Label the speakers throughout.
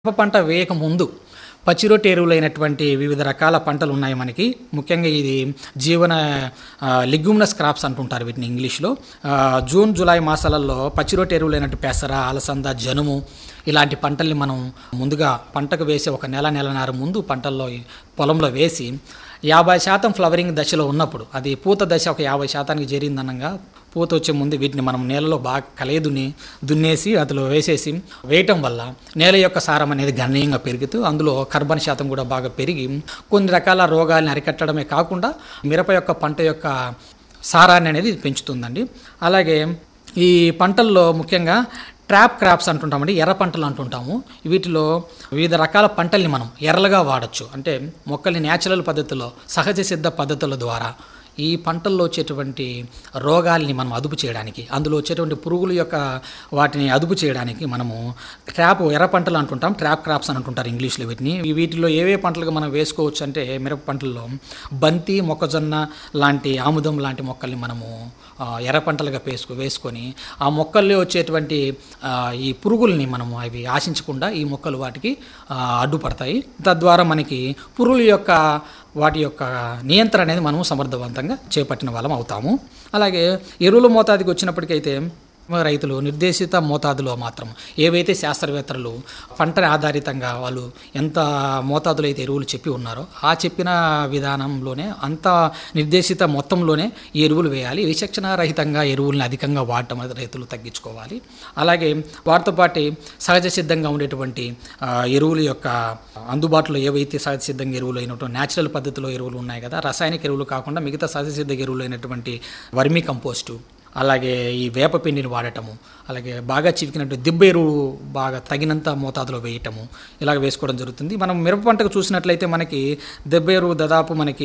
Speaker 1: మిరప పంట వేయక ముందు పచ్చిరొట్టు ఎరువులైనటువంటి వివిధ రకాల పంటలు ఉన్నాయి మనకి ముఖ్యంగా ఇది జీవన లిగ్యూమినస్ క్రాప్స్ అంటుంటారు వీటిని ఇంగ్లీష్లో ఆ, జూన్ జూలై మాసాలలో పచ్చిరొట్టు ఎరువులైనట్టు పెసర అలసంద జనుము ఇలాంటి పంటల్ని మనం ముందుగా పంటకు వేసే ఒక నెల నెలన్నర ముందు పంటల్లో ఈ పొలంలో వేసి యాభై శాతం ఫ్లవరింగ్ దశలో ఉన్నప్పుడు అది పూత దశ ఒక యాభై శాతానికి చేరిందనగా పూత వచ్చే ముందు వీటిని మనం నేలలో బాగా కలయదుని దున్నేసి అందులో వేసేసి వేయటం వల్ల నేల యొక్క సారం అనేది గణనీయంగా పెరుగుతూ అందులో కార్బన్ శాతం కూడా బాగా పెరిగి కొన్ని రకాల రోగాల్ని అరికట్టడమే కాకుండా మిరప యొక్క పంట యొక్క సారాన్ని అనేది ఇది పెంచుతుందండి అలాగే ఈ పంటల్లో ముఖ్యంగా ట్రాప్ క్రాప్స్ అంటుంటామండి ఎర్ర పంటలు అంటుంటాము వీటిలో వివిధ రకాల పంటల్ని మనం ఎర్రలుగా వాడచ్చు అంటే మొక్కల్ని న్యాచురల్ పద్ధతిలో సహజ సిద్ధ పద్ధతుల ద్వారా ఈ పంటల్లో వచ్చేటువంటి రోగాల్ని మనం అదుపు చేయడానికి అందులో వచ్చేటువంటి పురుగుల యొక్క వాటిని అదుపు చేయడానికి మనము ట్రాప్ ఎర్ర పంటలు అంటుంటాం ట్రాప్ క్రాప్స్ అని అంటుంటారు ఇంగ్లీష్లో వీటిని ఈ వీటిలో ఏవే పంటలుగా మనం వేసుకోవచ్చు అంటే మిరప పంటల్లో బంతి మొక్కజొన్న లాంటి ఆముదం లాంటి మొక్కల్ని మనము ఆ, ఎర్ర పంటలుగా వేసుకు వేసుకొని ఆ మొక్కల్లో వచ్చేటువంటి ఆ, ఈ పురుగుల్ని మనము అవి ఆశించకుండా ఈ మొక్కలు వాటికి ఆ, అడ్డుపడతాయి తద్వారా మనకి పురుగుల యొక్క వాటి యొక్క నియంత్రణ అనేది మనం సమర్థవంతంగా చేపట్టిన వాళ్ళం అవుతాము అలాగే ఎరువుల మోతాదికి వచ్చినప్పటికైతే రైతులు నిర్దేశిత మోతాదులో మాత్రం ఏవైతే శాస్త్రవేత్తలు పంట ఆధారితంగా వాళ్ళు ఎంత మోతాదులో అయితే ఎరువులు చెప్పి ఉన్నారో ఆ చెప్పిన విధానంలోనే అంత నిర్దేశిత మొత్తంలోనే ఈ ఎరువులు వేయాలి విచక్షణ రహితంగా ఎరువుల్ని అధికంగా వాడటం అనేది రైతులు తగ్గించుకోవాలి అలాగే వాటితో పాటు సహజ సిద్ధంగా ఉండేటువంటి ఆ, ఎరువుల యొక్క అందుబాటులో ఏవైతే సహజ సిద్ధంగా ఎరువులు అయినటువంటి న్యాచురల్ పద్ధతిలో ఎరువులు ఉన్నాయి కదా రసాయనిక ఎరువులు కాకుండా మిగతా సహజ సిద్ధ ఎరువులు అయినటువంటి వర్మీ కంపోస్టు అలాగే ఈ వేపపిండిని వాడటము అలాగే బాగా చివికినట్టు దిబ్బ ఎరువు బాగా తగినంత మోతాదులో వేయటము ఇలాగ వేసుకోవడం జరుగుతుంది మనం మిరప పంటకు చూసినట్లయితే మనకి దెబ్బ ఎరువు దాదాపు మనకి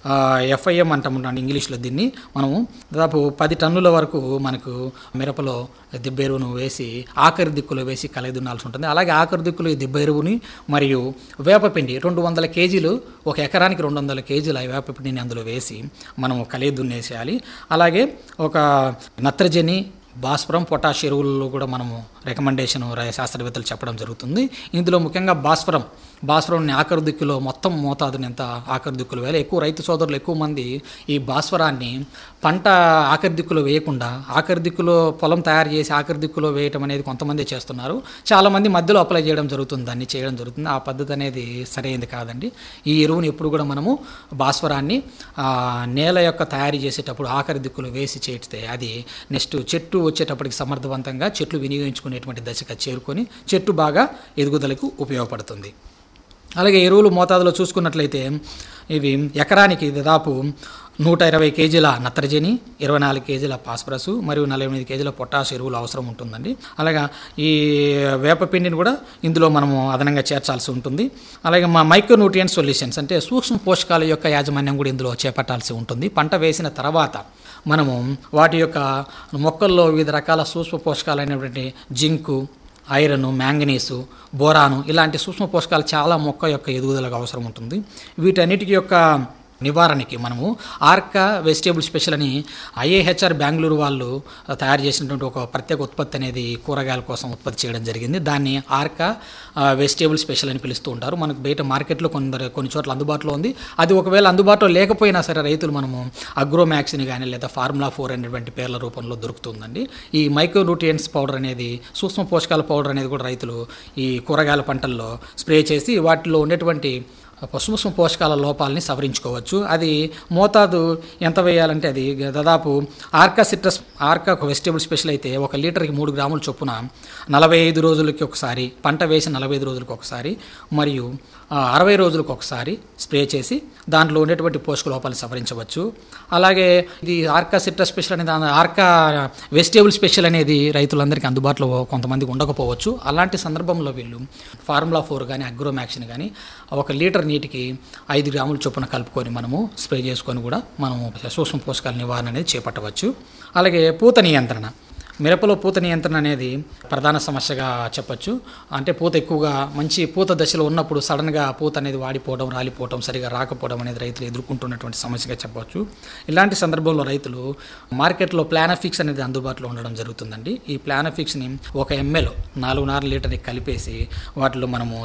Speaker 1: ఎఫ్ఐఎం అంటాము ఇంగ్లీష్లో దీన్ని మనము దాదాపు పది టన్నుల వరకు మనకు మిరపలో దిబ్బ ఎరువును వేసి ఆఖరి దిక్కులో వేసి కలగదున్నాల్సి ఉంటుంది అలాగే ఆఖరి దిక్కులో ఈ దిబ్బ ఎరువుని మరియు వేపపిండి రెండు వందల కేజీలు ఒక ఎకరానికి రెండు వందల కేజీల ఈ వేపపిండిని అందులో వేసి మనం కలిగి దున్నేసేయాలి అలాగే ఒక నత్రజని భాస్వరం పొటాష్ ఎరువుల్లో కూడా మనము రికమెండేషన్ శాస్త్రవేత్తలు చెప్పడం జరుగుతుంది ఇందులో ముఖ్యంగా భాస్వరం భాస్వరాన్ని ఆఖరి దిక్కులో మొత్తం మోతాదుని ఎంత ఆఖరి దిక్కులు వేయాలి ఎక్కువ రైతు సోదరులు ఎక్కువ మంది ఈ భాస్వరాన్ని పంట ఆఖరి దిక్కులో వేయకుండా ఆఖరి దిక్కులో పొలం తయారు చేసి ఆఖరి దిక్కులో వేయటం అనేది కొంతమంది చేస్తున్నారు చాలామంది మధ్యలో అప్లై చేయడం జరుగుతుంది దాన్ని చేయడం జరుగుతుంది ఆ పద్ధతి అనేది సరైనది కాదండి ఈ ఎరువుని ఎప్పుడు కూడా మనము భాస్వరాన్ని ఆ, నేల యొక్క తయారు చేసేటప్పుడు ఆఖరి దిక్కులో వేసి చేస్తే అది నెక్స్ట్ చెట్టు వచ్చేటప్పటికి సమర్థవంతంగా చెట్లు వినియోగించుకునేటువంటి దశగా చేరుకొని చెట్టు బాగా ఎదుగుదలకు ఉపయోగపడుతుంది అలాగే ఎరువులు మోతాదులో చూసుకున్నట్లయితే ఇవి ఎకరానికి దాదాపు నూట ఇరవై కేజీల నత్రజని ఇరవై నాలుగు కేజీల ఫాస్ఫరస్ మరియు నలభై ఎనిమిది కేజీల పొటాష్ ఎరువులు అవసరం ఉంటుందండి అలాగా ఈ వేపపిండిని కూడా ఇందులో మనము అదనంగా చేర్చాల్సి ఉంటుంది అలాగే మా మైక్రో న్యూట్రియన్ సొల్యూషన్స్ అంటే సూక్ష్మ పోషకాల యొక్క యాజమాన్యం కూడా ఇందులో చేపట్టాల్సి ఉంటుంది పంట వేసిన తర్వాత మనము వాటి యొక్క మొక్కల్లో వివిధ రకాల సూక్ష్మ పోషకాలైనటువంటి జింకు ఐరన్ మ్యాంగనీసు బోరాను ఇలాంటి సూక్ష్మ పోషకాలు చాలా మొక్క యొక్క ఎదుగుదలకు అవసరం ఉంటుంది వీటన్నిటికి యొక్క నివారణకి మనము ఆర్కా వెజిటేబుల్ స్పెషల్ అని ఐఏహెచ్ఆర్ బెంగళూరు వాళ్ళు తయారు చేసినటువంటి ఒక ప్రత్యేక ఉత్పత్తి అనేది కూరగాయల కోసం ఉత్పత్తి చేయడం జరిగింది దాన్ని ఆర్కా వెజిటేబుల్ స్పెషల్ అని పిలుస్తూ ఉంటారు మనకు బయట మార్కెట్లో కొందరు కొన్ని చోట్ల అందుబాటులో ఉంది అది ఒకవేళ అందుబాటులో లేకపోయినా సరే రైతులు మనము అగ్రోమ్యాక్స్ని కానీ లేదా ఫార్ములా ఫోర్ అనేటువంటి పేర్ల రూపంలో దొరుకుతుందండి ఈ మైక్రో న్యూట్రియంట్స్ పౌడర్ అనేది సూక్ష్మ పోషకాల పౌడర్ అనేది కూడా రైతులు ఈ కూరగాయల పంటల్లో స్ప్రే చేసి వాటిలో ఉండేటువంటి సూక్ష్మ పోషకాల లోపాలని సవరించుకోవచ్చు అది మోతాదు ఎంత వేయాలంటే అది దాదాపు ఆర్కా సిట్రస్ ఆర్కా ఒక వెజిటేబుల్ స్పెషల్ అయితే ఒక లీటర్కి మూడు గ్రాముల చొప్పున నలభై ఐదు రోజులకి ఒకసారి పంట వేసి నలభై ఐదు రోజులకి ఒకసారి మరియు ఆ, అరవై రోజులకు ఒకసారి స్ప్రే చేసి దాంట్లో ఉండేటువంటి పోషక లోపాలు సవరించవచ్చు అలాగే ఇది ఆర్కా సిట్రస్ స్పెషల్ అనేది దాని ఆర్కా వెజిటేబుల్ స్పెషల్ అనేది రైతులందరికీ అందుబాటులో కొంతమందికి ఉండకపోవచ్చు అలాంటి సందర్భంలో వీళ్ళు ఫార్ములా ఫోర్ కానీ అగ్రోమ్యాక్సిన్ కానీ ఒక లీటర్ నీటికి ఐదు గ్రాముల చొప్పున కలుపుకొని మనము స్ప్రే చేసుకొని కూడా మనము సూక్ష్మ పోషకాల నివారణ అనేది చేపట్టవచ్చు అలాగే పూత నియంత్రణ మిరపలో పూత నియంత్రణ అనేది ప్రధాన సమస్యగా చెప్పొచ్చు అంటే పూత ఎక్కువగా మంచి పూత దశలో ఉన్నప్పుడు సడన్గా పూత అనేది వాడిపోవడం రాలిపోవడం సరిగా రాకపోవడం అనేది రైతులు ఎదుర్కొంటున్నటువంటి సమస్యగా చెప్పవచ్చు ఇలాంటి సందర్భంలో రైతులు మార్కెట్లో ప్లానఫిక్స్ అనేది అందుబాటులో ఉండడం జరుగుతుందండి ఈ ప్లానఫిక్స్ని ఒక ఎంఎల్ నాలుగున్నర లీటర్ని కలిపేసి వాటిలో మనము